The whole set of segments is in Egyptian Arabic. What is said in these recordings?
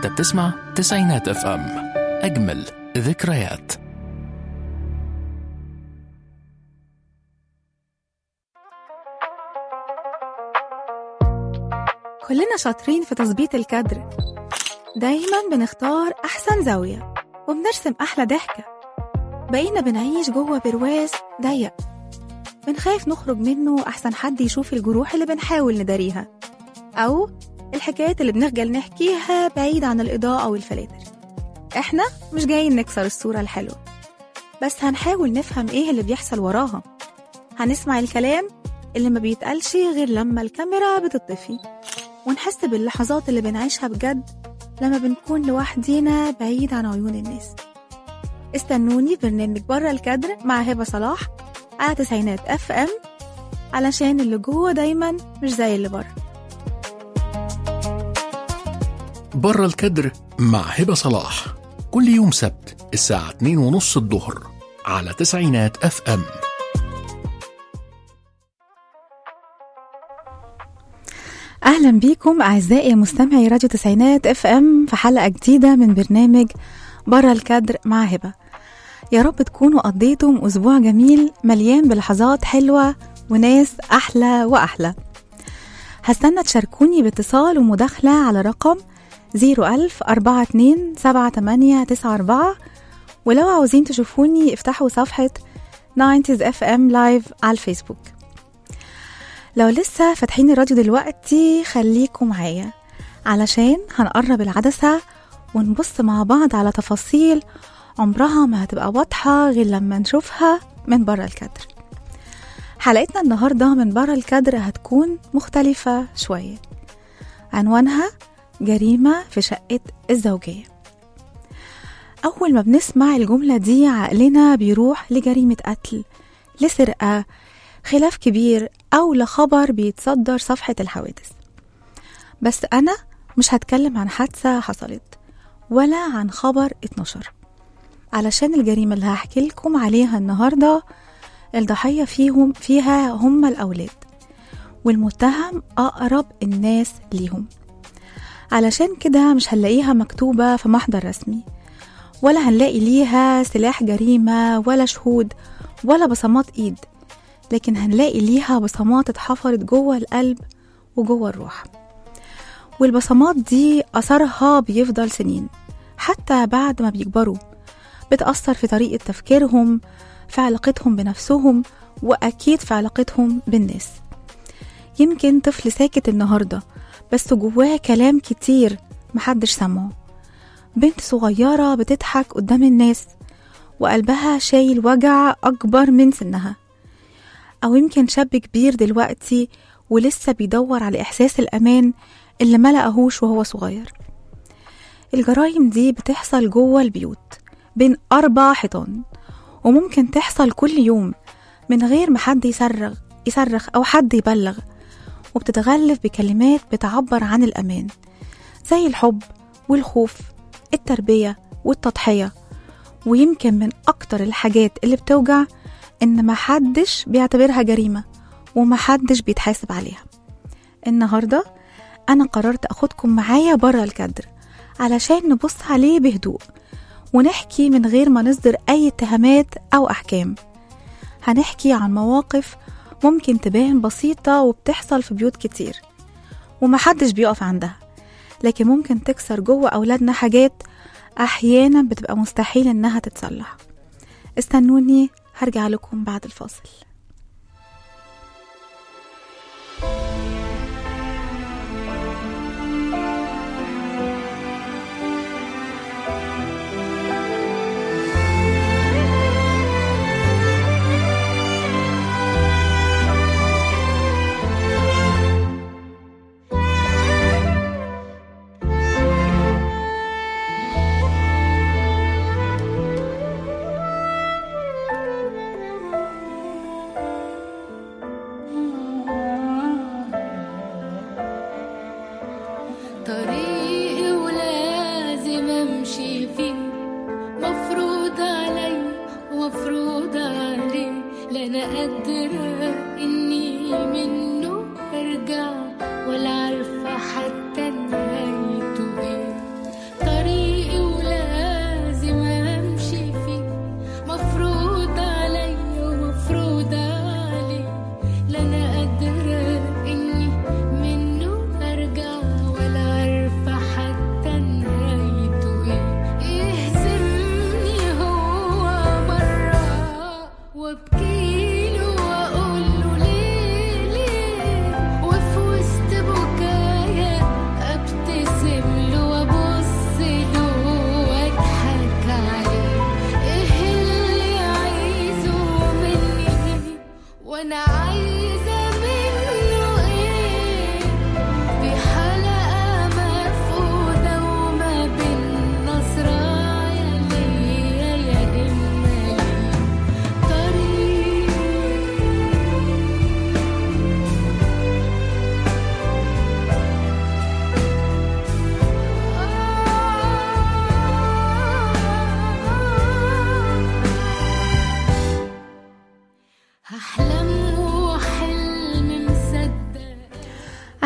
انت بتسمع تسعينات اف ام اجمل ذكريات كلنا شاطرين في تظبيط الكادر دايما بنختار أحسن زاوية وبنرسم أحلى ضحكة بقينا بنعيش جوه برواز ضيق بنخاف نخرج منه أحسن حد يشوف الجروح اللي بنحاول نداريها أو الحكايات اللي بنخجل نحكيها بعيد عن الإضاءة والفلاتر إحنا مش جايين نكسر الصورة الحلوة بس هنحاول نفهم إيه اللي بيحصل وراها هنسمع الكلام اللي ما بيتقالش غير لما الكاميرا بتطفي ونحس باللحظات اللي بنعيشها بجد لما بنكون لوحدينا بعيد عن عيون الناس استنوني في برنامج بره الكادر مع هبة صلاح على تسعينات اف ام علشان اللي جوه دايما مش زي اللي بره بره الكدر مع هبة صلاح كل يوم سبت الساعة 2 ونص الظهر على تسعينات اف ام اهلا بيكم اعزائي مستمعي راديو تسعينات اف ام في حلقه جديده من برنامج بره الكادر مع هبه يا رب تكونوا قضيتم اسبوع جميل مليان بلحظات حلوه وناس احلى واحلى هستنى تشاركوني باتصال ومداخله على رقم 01000 42 7894 ولو عاوزين تشوفوني افتحوا صفحه 90s اف ام لايف على الفيسبوك لو لسه فاتحين الراديو دلوقتي خليكم معايا علشان هنقرب العدسة ونبص مع بعض على تفاصيل عمرها ما هتبقى واضحة غير لما نشوفها من برا الكادر حلقتنا النهاردة من برا الكادر هتكون مختلفة شوية عنوانها جريمة في شقة الزوجية أول ما بنسمع الجملة دي عقلنا بيروح لجريمة قتل لسرقة خلاف كبير أو لخبر بيتصدر صفحة الحوادث بس أنا مش هتكلم عن حادثة حصلت ولا عن خبر اتنشر علشان الجريمة اللي هحكي لكم عليها النهاردة الضحية فيهم فيها هم الأولاد والمتهم أقرب الناس ليهم علشان كده مش هنلاقيها مكتوبة في محضر رسمي ولا هنلاقي ليها سلاح جريمة ولا شهود ولا بصمات إيد لكن هنلاقي ليها بصمات اتحفرت جوه القلب وجوه الروح والبصمات دي أثرها بيفضل سنين حتى بعد ما بيكبروا بتأثر في طريقة تفكيرهم في علاقتهم بنفسهم وأكيد في علاقتهم بالناس يمكن طفل ساكت النهاردة بس جواه كلام كتير محدش سمعه بنت صغيرة بتضحك قدام الناس وقلبها شايل وجع أكبر من سنها أو يمكن شاب كبير دلوقتي ولسه بيدور على إحساس الأمان اللي ملقهوش وهو صغير الجرايم دي بتحصل جوه البيوت بين أربع حيطان وممكن تحصل كل يوم من غير ما حد يصرخ يصرخ أو حد يبلغ وبتتغلف بكلمات بتعبر عن الأمان زي الحب والخوف التربية والتضحية ويمكن من أكتر الحاجات اللي بتوجع إن محدش بيعتبرها جريمة ومحدش بيتحاسب عليها النهاردة أنا قررت أخدكم معايا برا الكادر علشان نبص عليه بهدوء ونحكي من غير ما نصدر أي اتهامات أو أحكام هنحكي عن مواقف ممكن تبان بسيطة وبتحصل في بيوت كتير ومحدش بيقف عندها لكن ممكن تكسر جوه أولادنا حاجات أحيانا بتبقى مستحيل إنها تتصلح استنوني هرجع لكم بعد الفاصل طريقي ولازم امشي فيه مفروض علي ومفروض عليه لا انا قادرة اني منه ارجع ولا عارفة حتى نهايته ايه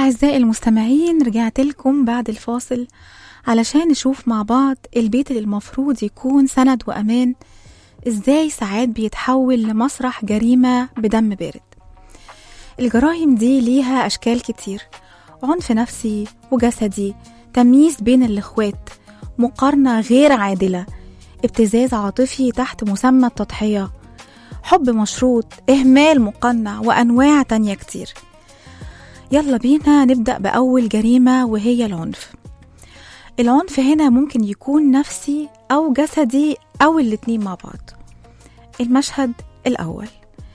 أعزائي المستمعين رجعت لكم بعد الفاصل علشان نشوف مع بعض البيت اللي المفروض يكون سند وأمان إزاي ساعات بيتحول لمسرح جريمة بدم بارد الجرائم دي ليها أشكال كتير عنف نفسي وجسدي تمييز بين الإخوات مقارنة غير عادلة ابتزاز عاطفي تحت مسمى التضحية حب مشروط إهمال مقنع وأنواع تانية كتير يلا بينا نبدأ بأول جريمة وهي العنف العنف هنا ممكن يكون نفسي أو جسدي أو الاتنين مع بعض المشهد الأول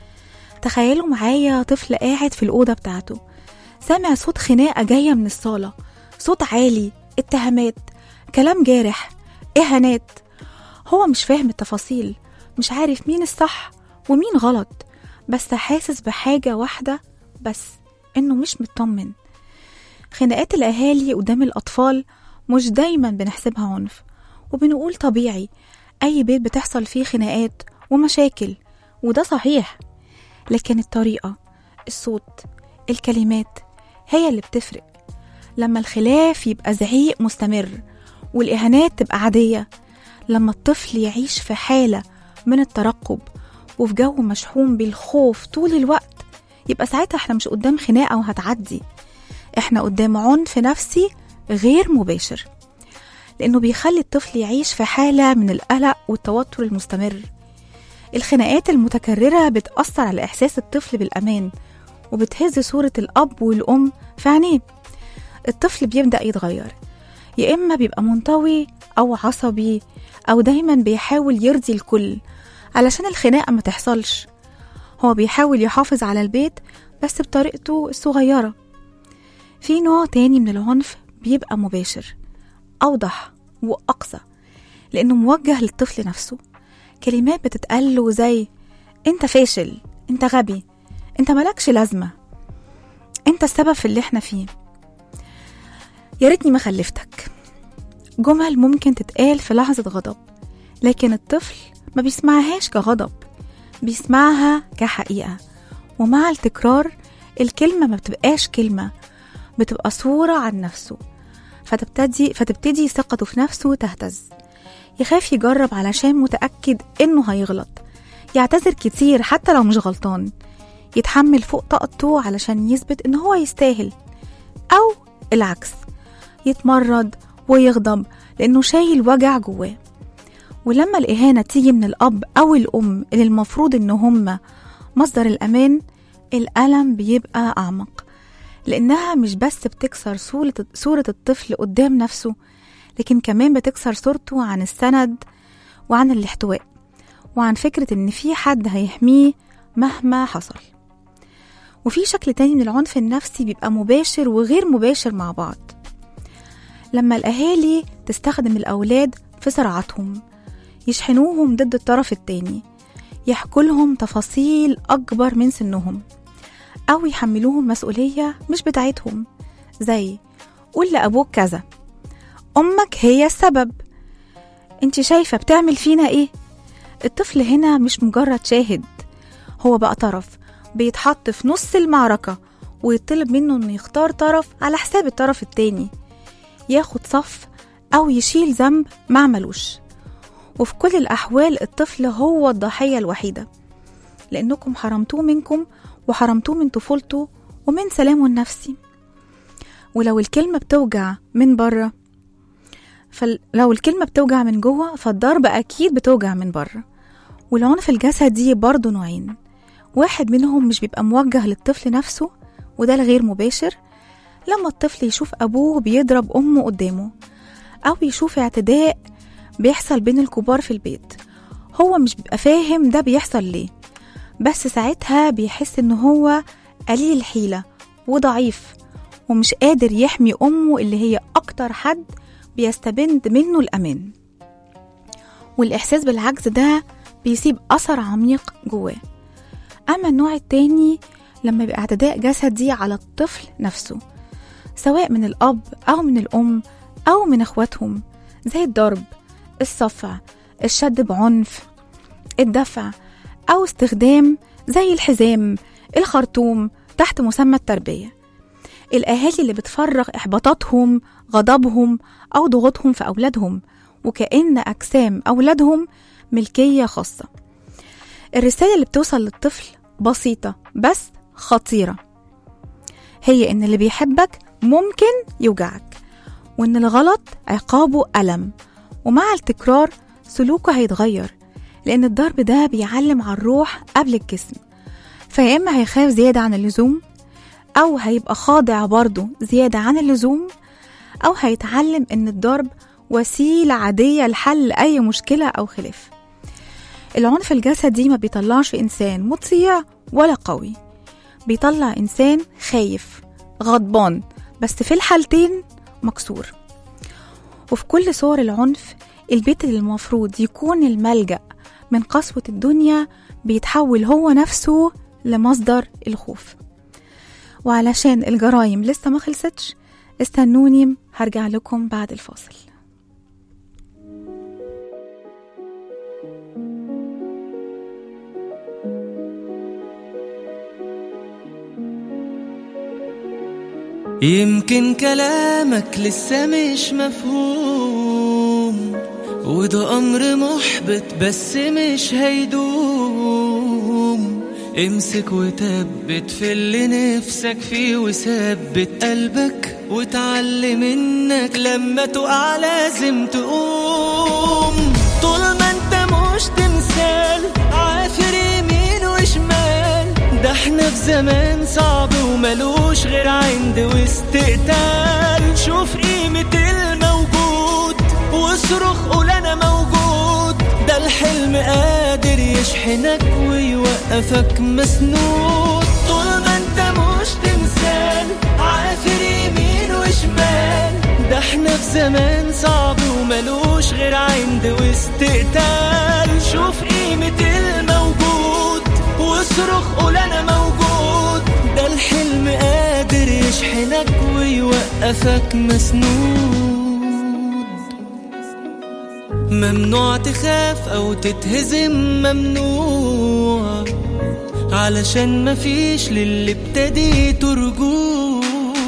تخيلوا معايا طفل قاعد في الأوضة بتاعته سامع صوت خناقة جاية من الصالة صوت عالي اتهامات كلام جارح إهانات هو مش فاهم التفاصيل مش عارف مين الصح ومين غلط بس حاسس بحاجة واحدة بس إنه مش مطمن خناقات الأهالي قدام الأطفال مش دايما بنحسبها عنف وبنقول طبيعي أي بيت بتحصل فيه خناقات ومشاكل وده صحيح لكن الطريقة الصوت الكلمات هي اللي بتفرق لما الخلاف يبقى زعيق مستمر والإهانات تبقى عادية لما الطفل يعيش في حالة من الترقب وفي جو مشحون بالخوف طول الوقت يبقى ساعتها احنا مش قدام خناقة وهتعدي احنا قدام عنف نفسي غير مباشر لأنه بيخلي الطفل يعيش في حالة من القلق والتوتر المستمر الخناقات المتكررة بتأثر على إحساس الطفل بالأمان وبتهز صورة الأب والأم في عينيه الطفل بيبدأ يتغير يا إما بيبقى منطوي أو عصبي أو دايما بيحاول يرضي الكل علشان الخناقة ما تحصلش هو بيحاول يحافظ على البيت بس بطريقته الصغيرة في نوع تاني من العنف بيبقى مباشر أوضح وأقصى لأنه موجه للطفل نفسه كلمات بتتقال له زي أنت فاشل أنت غبي أنت ملكش لازمة أنت السبب في اللي احنا فيه يا ريتني ما خلفتك جمل ممكن تتقال في لحظة غضب لكن الطفل ما بيسمعهاش كغضب بيسمعها كحقيقة ومع التكرار الكلمة ما بتبقاش كلمة بتبقى صورة عن نفسه فتبتدي فتبتدي ثقته في نفسه تهتز يخاف يجرب علشان متأكد إنه هيغلط يعتذر كتير حتى لو مش غلطان يتحمل فوق طاقته علشان يثبت إن هو يستاهل أو العكس يتمرد ويغضب لأنه شايل وجع جواه ولما الإهانة تيجي من الأب أو الأم اللي المفروض إن هما مصدر الأمان الألم بيبقى أعمق لأنها مش بس بتكسر صورة, صورة الطفل قدام نفسه لكن كمان بتكسر صورته عن السند وعن الاحتواء وعن فكرة إن في حد هيحميه مهما حصل وفي شكل تاني من العنف النفسي بيبقى مباشر وغير مباشر مع بعض لما الأهالي تستخدم الأولاد في صراعاتهم يشحنوهم ضد الطرف التاني يحكوا لهم تفاصيل أكبر من سنهم أو يحملوهم مسؤولية مش بتاعتهم زي قول لأبوك كذا أمك هي السبب انت شايفة بتعمل فينا ايه الطفل هنا مش مجرد شاهد هو بقى طرف بيتحط في نص المعركة ويطلب منه انه يختار طرف على حساب الطرف التاني ياخد صف أو يشيل ذنب ما عملوش وفي كل الأحوال الطفل هو الضحية الوحيدة لأنكم حرمتوه منكم وحرمتوه من طفولته ومن سلامه النفسي ولو الكلمة بتوجع من بره فلو الكلمة بتوجع من جوه فالضرب أكيد بتوجع من بره والعنف الجسدي برضه نوعين واحد منهم مش بيبقى موجه للطفل نفسه وده الغير مباشر لما الطفل يشوف أبوه بيضرب أمه قدامه أو يشوف اعتداء بيحصل بين الكبار في البيت هو مش بيبقى فاهم ده بيحصل ليه بس ساعتها بيحس إن هو قليل الحيلة وضعيف ومش قادر يحمي أمه اللي هي أكتر حد بيستبند منه الأمان والإحساس بالعجز ده بيسيب أثر عميق جواه أما النوع التاني لما يبقى اعتداء جسدي على الطفل نفسه سواء من الأب أو من الأم أو من إخواتهم زي الضرب الصفع الشد بعنف الدفع أو استخدام زي الحزام الخرطوم تحت مسمى التربية الأهالي اللي بتفرغ إحباطاتهم غضبهم أو ضغوطهم في أولادهم وكأن أجسام أولادهم ملكية خاصة الرسالة اللي بتوصل للطفل بسيطة بس خطيرة هي إن اللي بيحبك ممكن يوجعك وإن الغلط عقابه ألم ومع التكرار سلوكه هيتغير لأن الضرب ده بيعلم على الروح قبل الجسم فيا إما هيخاف زيادة عن اللزوم أو هيبقى خاضع برضه زيادة عن اللزوم أو هيتعلم إن الضرب وسيلة عادية لحل أي مشكلة أو خلاف العنف الجسدي ما بيطلعش إنسان مطيع ولا قوي بيطلع إنسان خايف غضبان بس في الحالتين مكسور وفي كل صور العنف البيت اللي المفروض يكون الملجأ من قسوة الدنيا بيتحول هو نفسه لمصدر الخوف وعلشان الجرايم لسه ما خلصتش استنوني هرجع لكم بعد الفاصل يمكن كلامك لسه مش مفهوم وده أمر محبط بس مش هيدوم امسك وثبت في اللي نفسك فيه وثبت قلبك وتعلم انك لما تقع لازم تقوم طول ما انت مش تمثال عافر يمين وشمال ده احنا في زمان صعب وملوش غير عند واستقتال شوف قيمة الموجود واصرخ قول انا موجود ده الحلم قادر يشحنك ويوقفك مسنود طول ما انت مش تمثال عافر يمين وشمال ده احنا في زمان صعب وملوش غير عند واستقتال شوف قيمة الموجود واصرخ قول انا موجود ده الحلم قادر يشحنك ويوقفك مسنود ممنوع تخاف او تتهزم ممنوع علشان مفيش للي ابتديته رجوع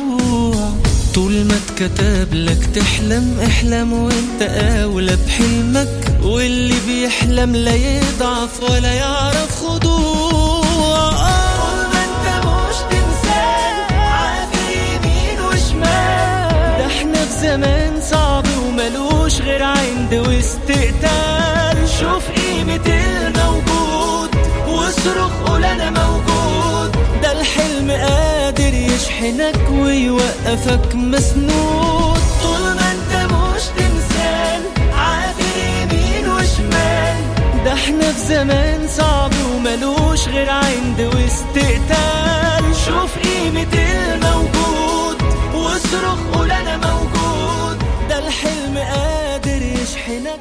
طول ما اتكتب لك تحلم احلم وانت اولى بحلمك واللي بيحلم لا يضعف ولا يعرف خضوع طول ما انت مش تمثال عافر يمين وشمال ده احنا في زمان صعب وملوش غير عند واستقتال شوف قيمة الموجود واصرخ قول انا موجود ده الحلم قادر يشحنك ويوقفك مسنود طول ما انت مش تمثال عافر يمين وشمال ده احنا في زمان صعب وملوش غير عند واستقتال شوف قيمة الموجود واصرخ قول انا موجود ده الحلم قادر يشحنك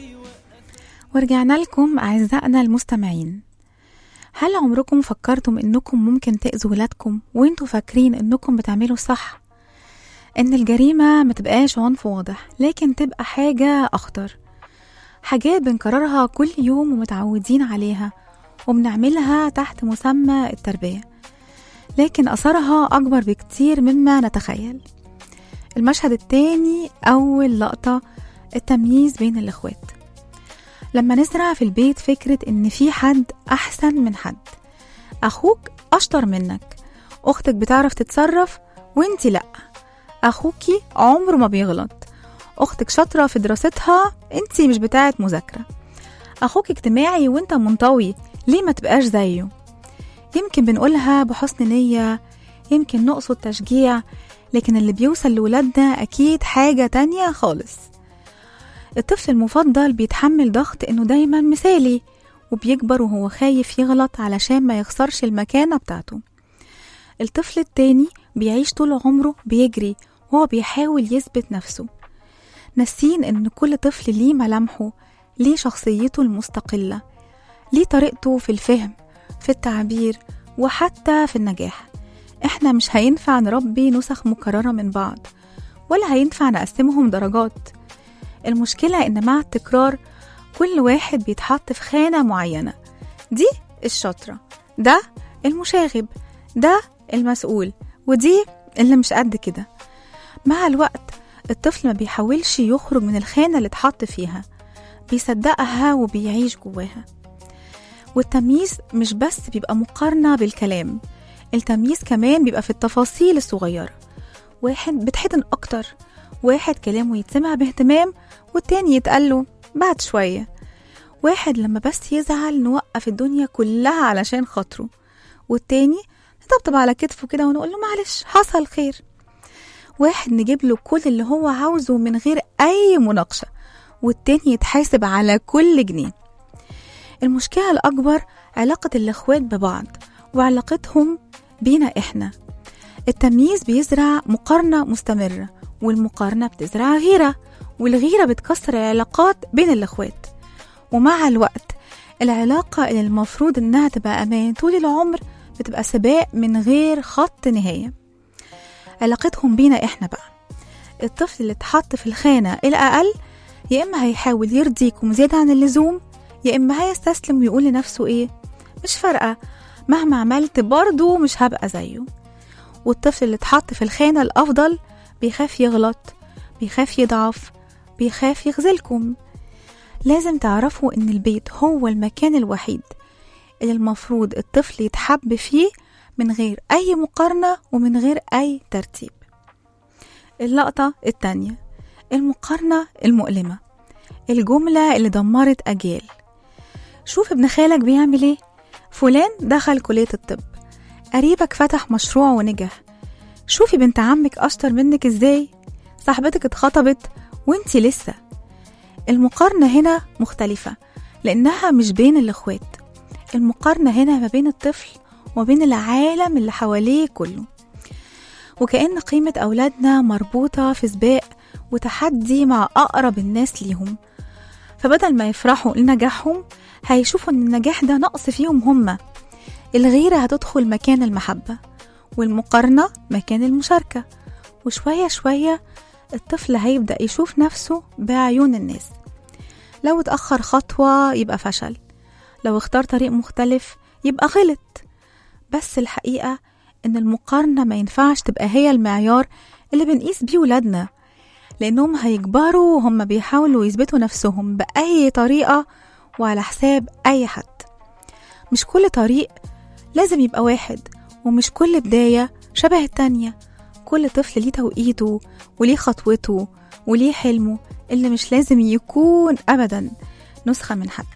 ورجعنا لكم أعزائنا المستمعين هل عمركم فكرتم إنكم ممكن تأذوا ولادكم وإنتوا فاكرين إنكم بتعملوا صح؟ إن الجريمة ما تبقاش عنف واضح لكن تبقى حاجة أخطر حاجات بنكررها كل يوم ومتعودين عليها وبنعملها تحت مسمى التربية لكن أثرها أكبر بكتير مما نتخيل المشهد التاني أول لقطة التمييز بين الإخوات لما نزرع في البيت فكرة إن في حد أحسن من حد أخوك أشطر منك أختك بتعرف تتصرف وإنتي لأ أخوكي عمره ما بيغلط أختك شاطرة في دراستها إنتي مش بتاعت مذاكرة أخوك اجتماعي وإنت منطوي ليه ما تبقاش زيه يمكن بنقولها بحسن نية يمكن نقصد تشجيع لكن اللي بيوصل لولادنا أكيد حاجة تانية خالص الطفل المفضل بيتحمل ضغط إنه دايما مثالي وبيكبر وهو خايف يغلط علشان ما يخسرش المكانة بتاعته الطفل التاني بيعيش طول عمره بيجري وهو بيحاول يثبت نفسه ناسين إن كل طفل ليه ملامحه ليه شخصيته المستقلة ليه طريقته في الفهم في التعبير وحتى في النجاح احنا مش هينفع نربي نسخ مكررة من بعض ولا هينفع نقسمهم درجات المشكلة إن مع التكرار كل واحد بيتحط في خانة معينة دي الشاطرة ده المشاغب ده المسؤول ودي اللي مش قد كده مع الوقت الطفل ما بيحاولش يخرج من الخانة اللي اتحط فيها بيصدقها وبيعيش جواها والتمييز مش بس بيبقى مقارنة بالكلام التمييز كمان بيبقى في التفاصيل الصغيرة واحد بتحضن أكتر واحد كلامه يتسمع باهتمام والتاني يتقاله بعد شوية واحد لما بس يزعل نوقف الدنيا كلها علشان خاطره والتاني نطبطب على كتفه كده ونقول له معلش حصل خير واحد نجيب له كل اللي هو عاوزه من غير أي مناقشة والتاني يتحاسب على كل جنيه المشكلة الأكبر علاقة الأخوات ببعض وعلاقتهم بينا إحنا التمييز بيزرع مقارنة مستمرة والمقارنة بتزرع غيرة والغيرة بتكسر العلاقات بين الأخوات ومع الوقت العلاقة اللي المفروض إنها تبقى أمان طول العمر بتبقى سباق من غير خط نهاية علاقتهم بينا إحنا بقى الطفل اللي اتحط في الخانة الأقل يا إما هيحاول يرضيكم زيادة عن اللزوم يا إما هيستسلم ويقول لنفسه إيه مش فارقة مهما عملت برضه مش هبقى زيه والطفل اللي اتحط في الخانة الأفضل بيخاف يغلط بيخاف يضعف بيخاف يخذلكم لازم تعرفوا إن البيت هو المكان الوحيد اللي المفروض الطفل يتحب فيه من غير أي مقارنة ومن غير أي ترتيب اللقطة التانية المقارنة المؤلمة الجملة اللي دمرت أجيال شوف ابن خالك بيعمل ايه فلان دخل كلية الطب قريبك فتح مشروع ونجح شوفي بنت عمك أشطر منك ازاي صاحبتك اتخطبت وانتي لسه المقارنة هنا مختلفة لأنها مش بين الإخوات المقارنة هنا ما بين الطفل وبين العالم اللي حواليه كله وكأن قيمة أولادنا مربوطة في سباق وتحدي مع أقرب الناس ليهم فبدل ما يفرحوا لنجاحهم هيشوفوا إن النجاح ده نقص فيهم هما الغيرة هتدخل مكان المحبة والمقارنة مكان المشاركة وشوية شوية الطفل هيبدأ يشوف نفسه بعيون الناس لو اتأخر خطوة يبقى فشل لو اختار طريق مختلف يبقى غلط بس الحقيقة إن المقارنة ما ينفعش تبقى هي المعيار اللي بنقيس بيه ولادنا لأنهم هيكبروا وهم بيحاولوا يثبتوا نفسهم بأي طريقة وعلى حساب أي حد مش كل طريق لازم يبقى واحد ومش كل بداية شبه التانية كل طفل ليه توقيته وليه خطوته وليه حلمه اللي مش لازم يكون أبدا نسخة من حد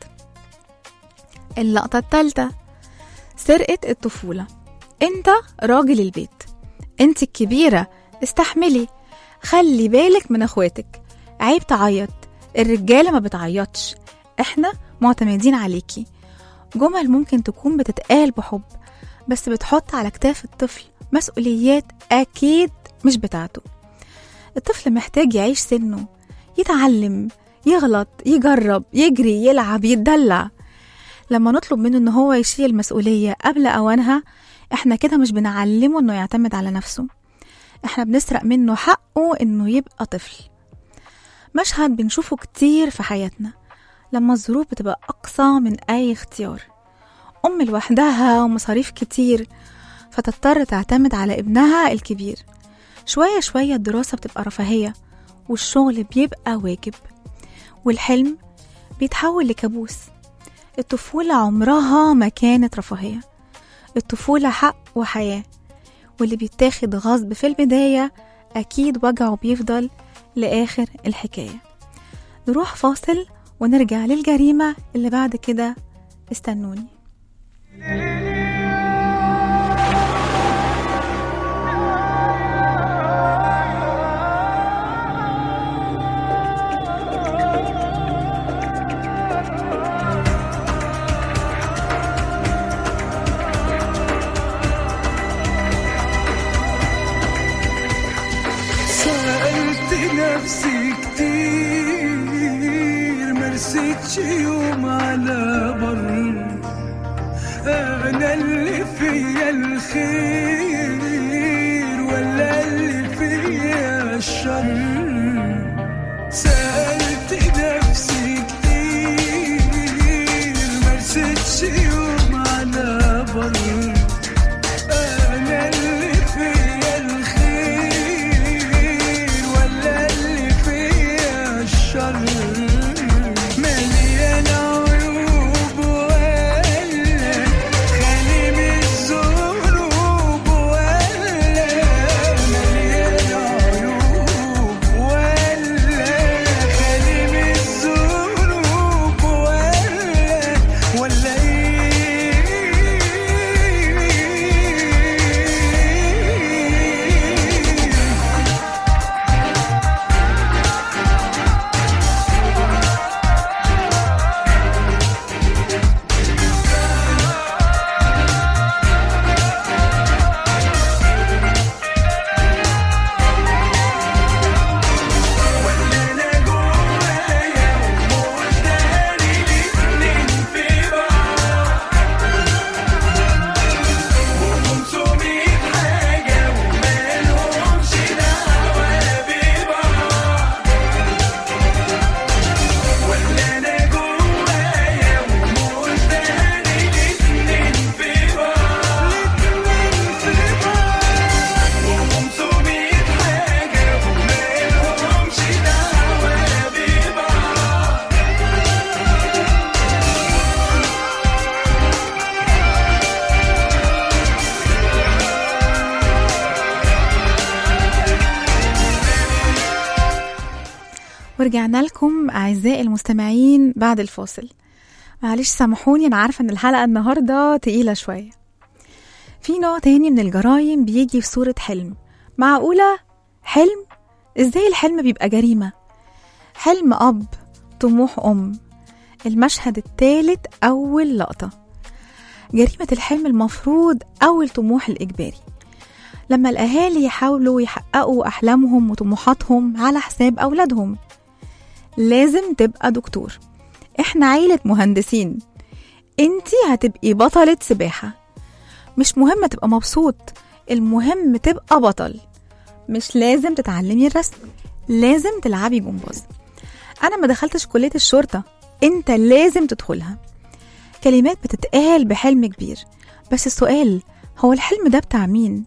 اللقطة التالتة سرقة الطفولة انت راجل البيت انت الكبيرة استحملي خلي بالك من اخواتك عيب تعيط الرجالة ما بتعيطش احنا معتمدين عليكي جمل ممكن تكون بتتقال بحب بس بتحط على كتاف الطفل مسؤوليات أكيد مش بتاعته الطفل محتاج يعيش سنه يتعلم يغلط يجرب يجري يلعب يتدلع لما نطلب منه ان هو يشيل مسؤولية قبل اوانها احنا كده مش بنعلمه انه يعتمد على نفسه احنا بنسرق منه حقه انه يبقى طفل مشهد بنشوفه كتير في حياتنا لما الظروف بتبقى أقصى من أي اختيار أم لوحدها ومصاريف كتير فتضطر تعتمد على ابنها الكبير شوية شوية الدراسة بتبقى رفاهية والشغل بيبقى واجب والحلم بيتحول لكابوس الطفولة عمرها ما كانت رفاهية الطفولة حق وحياة واللي بيتاخد غصب في البداية أكيد وجعه بيفضل لآخر الحكاية نروح فاصل ونرجع للجريمة اللي بعد كده استنوني سألت نفسي كتير مرستش يوم على بر أنا اللي فيا الخير ولا اللي فيا الشر سألت نفسي كتير مرستش يوم على بر أنا اللي فيا الخير ورجعنا لكم أعزائي المستمعين بعد الفاصل معلش سامحوني أنا عارفة إن الحلقة النهاردة تقيلة شوية في نوع تاني من الجرايم بيجي في صورة حلم معقولة حلم إزاي الحلم بيبقى جريمة حلم أب طموح أم المشهد الثالث أول لقطة جريمة الحلم المفروض أول طموح الإجباري لما الأهالي يحاولوا يحققوا أحلامهم وطموحاتهم على حساب أولادهم لازم تبقى دكتور احنا عيلة مهندسين انتي هتبقي بطلة سباحة مش مهم تبقى مبسوط المهم تبقى بطل مش لازم تتعلمي الرسم لازم تلعبي جمباز انا ما دخلتش كلية الشرطة انت لازم تدخلها كلمات بتتقال بحلم كبير بس السؤال هو الحلم ده بتاع مين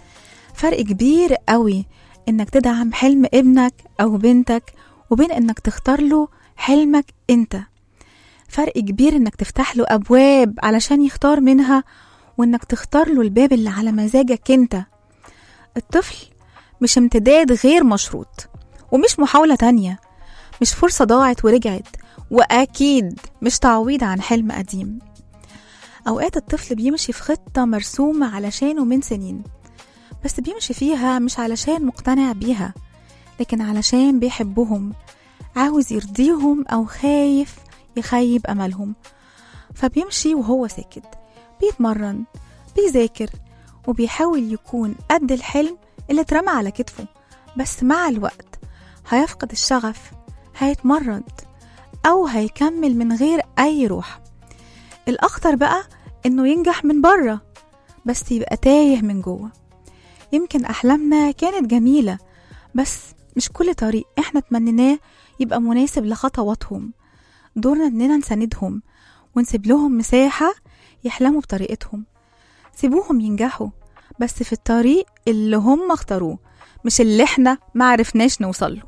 فرق كبير قوي انك تدعم حلم ابنك او بنتك وبين انك تختار له حلمك انت فرق كبير انك تفتح له ابواب علشان يختار منها وانك تختار له الباب اللي على مزاجك انت الطفل مش امتداد غير مشروط ومش محاولة تانية مش فرصة ضاعت ورجعت وأكيد مش تعويض عن حلم قديم أوقات الطفل بيمشي في خطة مرسومة علشانه من سنين بس بيمشي فيها مش علشان مقتنع بيها لكن علشان بيحبهم عاوز يرضيهم أو خايف يخيب أملهم فبيمشي وهو ساكت بيتمرن بيذاكر وبيحاول يكون قد الحلم اللي اترمى على كتفه بس مع الوقت هيفقد الشغف هيتمرد أو هيكمل من غير أي روح الأخطر بقى إنه ينجح من بره بس يبقى تايه من جوه يمكن أحلامنا كانت جميلة بس مش كل طريق احنا تمنيناه يبقى مناسب لخطواتهم دورنا اننا نساندهم ونسيب لهم مساحة يحلموا بطريقتهم سيبوهم ينجحوا بس في الطريق اللي هم اختاروه مش اللي احنا معرفناش نوصله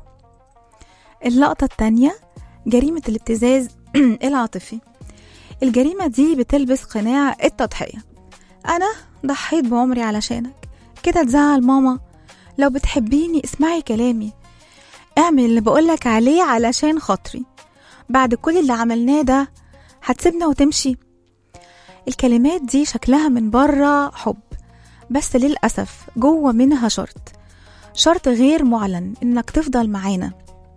اللقطة التانية جريمة الابتزاز العاطفي الجريمة دي بتلبس قناع التضحية أنا ضحيت بعمري علشانك كده تزعل ماما لو بتحبيني اسمعي كلامي اعمل اللي بقولك عليه علشان خاطري بعد كل اللي عملناه ده هتسيبنا وتمشي الكلمات دي شكلها من بره حب بس للأسف جوه منها شرط شرط غير معلن إنك تفضل معانا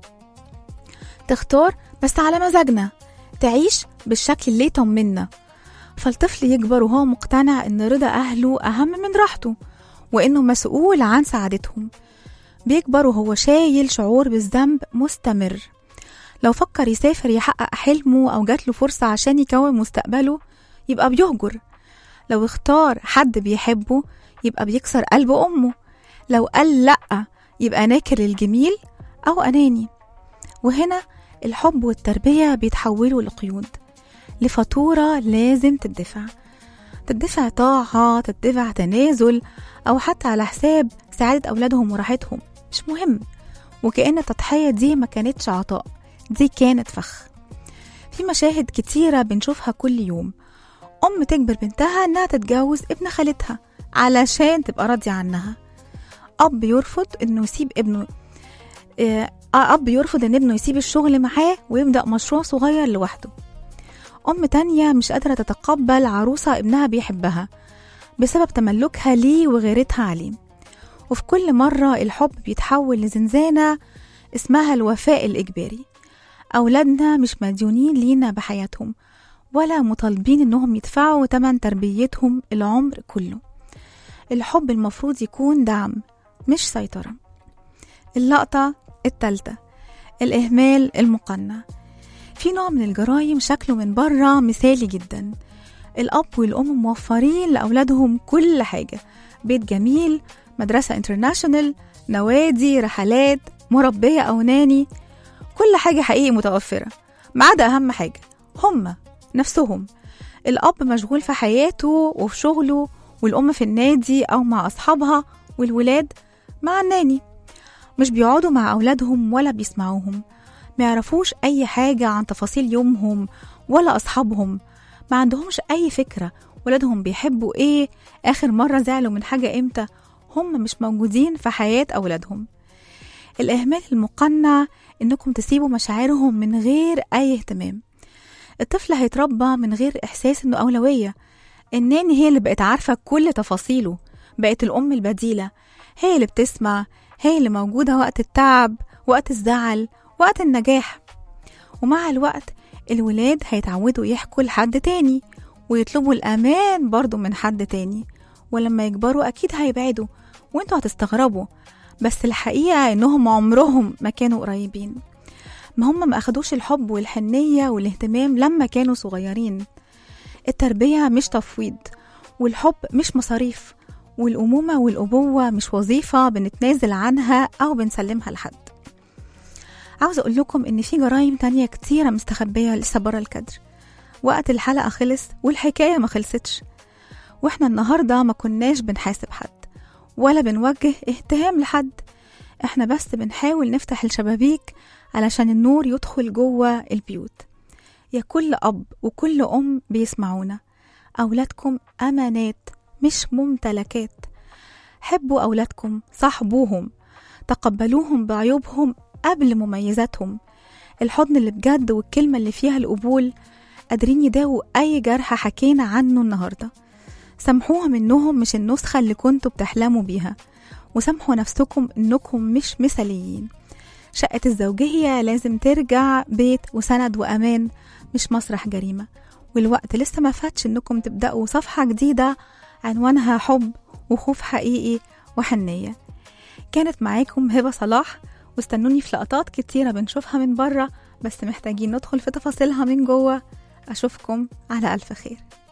تختار بس على مزاجنا تعيش بالشكل اللي يطمنا فالطفل يكبر وهو مقتنع إن رضا أهله أهم من راحته وإنه مسؤول عن سعادتهم بيكبر وهو شايل شعور بالذنب مستمر لو فكر يسافر يحقق حلمه أو جات له فرصة عشان يكون مستقبله يبقى بيهجر لو اختار حد بيحبه يبقى بيكسر قلب أمه لو قال لأ يبقى ناكر للجميل أو أناني وهنا الحب والتربية بيتحولوا لقيود لفاتورة لازم تدفع تدفع طاعة تدفع تنازل أو حتى على حساب سعادة أولادهم وراحتهم مش مهم وكأن التضحية دي ما كانتش عطاء دي كانت فخ في مشاهد كتيرة بنشوفها كل يوم أم تجبر بنتها إنها تتجوز ابن خالتها علشان تبقى راضية عنها أب يرفض إنه يسيب ابنه آه، أب يرفض إن ابنه يسيب الشغل معاه ويبدأ مشروع صغير لوحده أم تانية مش قادرة تتقبل عروسة ابنها بيحبها بسبب تملكها ليه وغيرتها عليه وفي كل مرة الحب بيتحول لزنزانة اسمها الوفاء الإجباري أولادنا مش مديونين لينا بحياتهم ولا مطالبين إنهم يدفعوا تمن تربيتهم العمر كله الحب المفروض يكون دعم مش سيطرة اللقطة التالتة الإهمال المقنع في نوع من الجرايم شكله من بره مثالي جدا الأب والأم موفرين لأولادهم كل حاجة بيت جميل مدرسة انترناشونال نوادي رحلات مربية أو ناني كل حاجة حقيقي متوفرة ما عدا أهم حاجة هما نفسهم الأب مشغول في حياته وفي شغله والأم في النادي أو مع أصحابها والولاد مع الناني مش بيقعدوا مع أولادهم ولا بيسمعوهم ما يعرفوش أي حاجة عن تفاصيل يومهم ولا أصحابهم ما عندهمش أي فكرة ولادهم بيحبوا إيه آخر مرة زعلوا من حاجة إمتى هم مش موجودين في حياة أولادهم الإهمال المقنع إنكم تسيبوا مشاعرهم من غير أي اهتمام الطفل هيتربى من غير إحساس إنه أولوية الناني هي اللي بقت عارفة كل تفاصيله بقت الأم البديلة هي اللي بتسمع هي اللي موجودة وقت التعب وقت الزعل وقت النجاح ومع الوقت الولاد هيتعودوا يحكوا لحد تاني ويطلبوا الأمان برضو من حد تاني ولما يكبروا أكيد هيبعدوا وانتوا هتستغربوا بس الحقيقة إنهم عمرهم ما كانوا قريبين ما هم ما أخدوش الحب والحنية والاهتمام لما كانوا صغيرين التربية مش تفويض والحب مش مصاريف والأمومة والأبوة مش وظيفة بنتنازل عنها أو بنسلمها لحد عاوز أقول لكم إن في جرائم تانية كتيرة مستخبية لسه برا الكادر وقت الحلقة خلص والحكاية ما خلصتش واحنا النهاردة ما كناش بنحاسب حد ولا بنوجه اتهام لحد احنا بس بنحاول نفتح الشبابيك علشان النور يدخل جوه البيوت يا كل أب وكل أم بيسمعونا أولادكم أمانات مش ممتلكات حبوا أولادكم صاحبوهم تقبلوهم بعيوبهم قبل مميزاتهم الحضن اللي بجد والكلمة اللي فيها القبول قادرين يداووا أي جرح حكينا عنه النهاردة سامحوهم إنهم مش النسخة اللي كنتوا بتحلموا بيها وسامحوا نفسكم إنكم مش مثاليين شقة الزوجية لازم ترجع بيت وسند وأمان مش مسرح جريمة والوقت لسه ما فاتش إنكم تبدأوا صفحة جديدة عنوانها حب وخوف حقيقي وحنية كانت معاكم هبة صلاح واستنوني في لقطات كتيرة بنشوفها من بره بس محتاجين ندخل في تفاصيلها من جوه أشوفكم على ألف خير